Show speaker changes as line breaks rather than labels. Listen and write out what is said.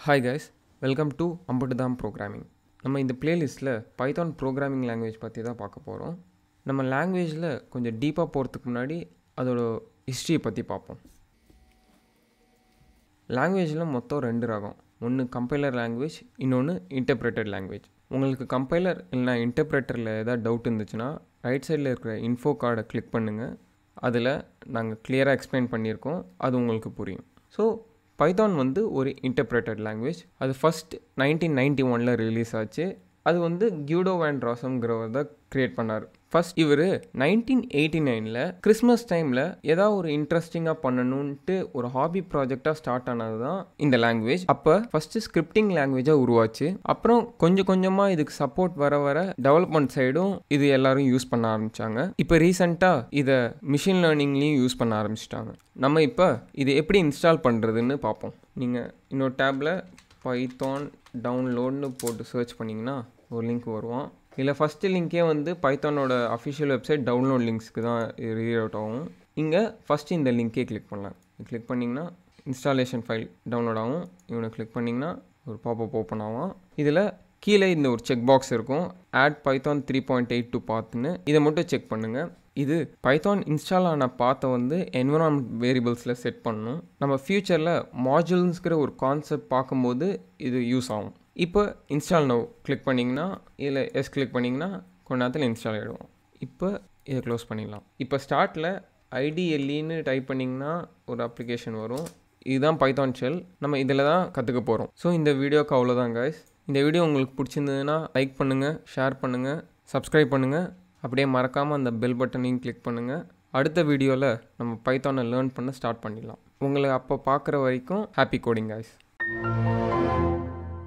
hi guys welcome to அம்பட்டுதாம் programming நம்ம இந்த பிளேலிஸ்ட்டில் பைத்தான் ப்ரோக்ராமிங் லாங்குவேஜ் பற்றி தான் பார்க்க போகிறோம் நம்ம லாங்குவேஜில் கொஞ்சம் டீப்பாக போகிறதுக்கு முன்னாடி அதோட ஹிஸ்ட்ரியை பற்றி பார்ப்போம் லாங்குவேஜில் மொத்தம் ரெண்டு ரகம் ஒன்று கம்பைலர் லாங்குவேஜ் இன்னொன்று இன்டர்பிரேட்டட் லாங்குவேஜ் உங்களுக்கு கம்பைலர் இல்லைனா இன்டர்பிரேட்டரில் ஏதாவது டவுட் இருந்துச்சுன்னா ரைட் சைடில் இருக்கிற இன்ஃபோ கார்டை கிளிக் பண்ணுங்கள் அதில் நாங்கள் கிளியராக எக்ஸ்பிளைன் பண்ணியிருக்கோம் அது உங்களுக்கு புரியும் ஸோ பைத்தான் வந்து ஒரு இன்டர்பிரேட்டட் லாங்குவேஜ் அது ஃபஸ்ட் நைன்டீன் நைன்டி ஒனில் ரிலீஸ் ஆச்சு அது வந்து கியூடோ வேண்ட் ராசம்ங்கிறவர் தான் க்ரியேட் பண்ணார் ஃபர்ஸ்ட் இவர் நைன்டீன் எயிட்டி நைனில் கிறிஸ்மஸ் டைமில் ஏதாவது ஒரு இன்ட்ரெஸ்டிங்காக பண்ணணுன்ட்டு ஒரு ஹாபி ப்ராஜெக்டாக ஸ்டார்ட் ஆனது தான் இந்த லாங்குவேஜ் அப்போ ஃபஸ்ட்டு ஸ்கிரிப்டிங் லாங்குவேஜாக உருவாச்சு அப்புறம் கொஞ்சம் கொஞ்சமாக இதுக்கு சப்போர்ட் வர வர டெவலப்மெண்ட் சைடும் இது எல்லாரும் யூஸ் பண்ண ஆரம்பித்தாங்க இப்போ ரீசெண்டாக இதை மிஷின் லேர்னிங்லேயும் யூஸ் பண்ண ஆரம்பிச்சிட்டாங்க நம்ம இப்போ இது எப்படி இன்ஸ்டால் பண்ணுறதுன்னு பார்ப்போம் நீங்கள் இன்னொரு டேப்பில் பைத்தான் டவுன்லோட்னு போட்டு சர்ச் பண்ணிங்கன்னா ஒரு லிங்க் வருவோம் இதில் ஃபஸ்ட்டு லிங்க்கே வந்து பைத்தானோட அஃபிஷியல் வெப்சைட் டவுன்லோட் லிங்க்ஸ்க்கு தான் ரீட் அவுட் ஆகும் இங்கே ஃபஸ்ட்டு இந்த லிங்க்கே கிளிக் பண்ணலாம் கிளிக் பண்ணிங்கன்னா இன்ஸ்டாலேஷன் ஃபைல் டவுன்லோட் ஆகும் இவனை கிளிக் பண்ணிங்கன்னா ஒரு பாப்பப் ஓப்பன் ஆகும் இதில் கீழே இந்த ஒரு செக் பாக்ஸ் இருக்கும் add Python three point eight two பார்த்துன்னு இதை மட்டும் செக் பண்ணுங்கள் இது பைத்தான் இன்ஸ்டால் ஆன பாத்தை வந்து என்விரான்மெண்ட் வேரியபிள்ஸில் செட் பண்ணணும் நம்ம ஃப்யூச்சரில் மாஜுல்ஸ்கிற ஒரு கான்செப்ட் பார்க்கும்போது இது யூஸ் ஆகும் இப்போ இன்ஸ்டால் நவ் கிளிக் பண்ணிங்கன்னா இதில் எஸ் கிளிக் பண்ணிங்கன்னா கொஞ்ச நேரத்தில் இன்ஸ்டால் ஆகிடுவோம் இப்போ இதை க்ளோஸ் பண்ணிடலாம் இப்போ ஸ்டார்ட்டில் ஐடிஎல்இன்னு டைப் பண்ணிங்கன்னா ஒரு அப்ளிகேஷன் வரும் இதுதான் பைத்தான் ஷெல் நம்ம இதில் தான் கற்றுக்க போகிறோம் ஸோ இந்த வீடியோக்கு அவ்வளோதான் கைஸ் இந்த வீடியோ உங்களுக்கு பிடிச்சிருந்ததுன்னா லைக் பண்ணுங்கள் ஷேர் பண்ணுங்கள் சப்ஸ்கிரைப் பண்ணுங்கள் அப்படியே மறக்காமல் அந்த பெல் பட்டனையும் கிளிக் பண்ணுங்கள் அடுத்த வீடியோவில் நம்ம பைத்தானை லேர்ன் பண்ண ஸ்டார்ட் பண்ணிடலாம் உங்களை அப்போ பார்க்குற வரைக்கும் ஹாப்பி கோடிங் காய்ஸ்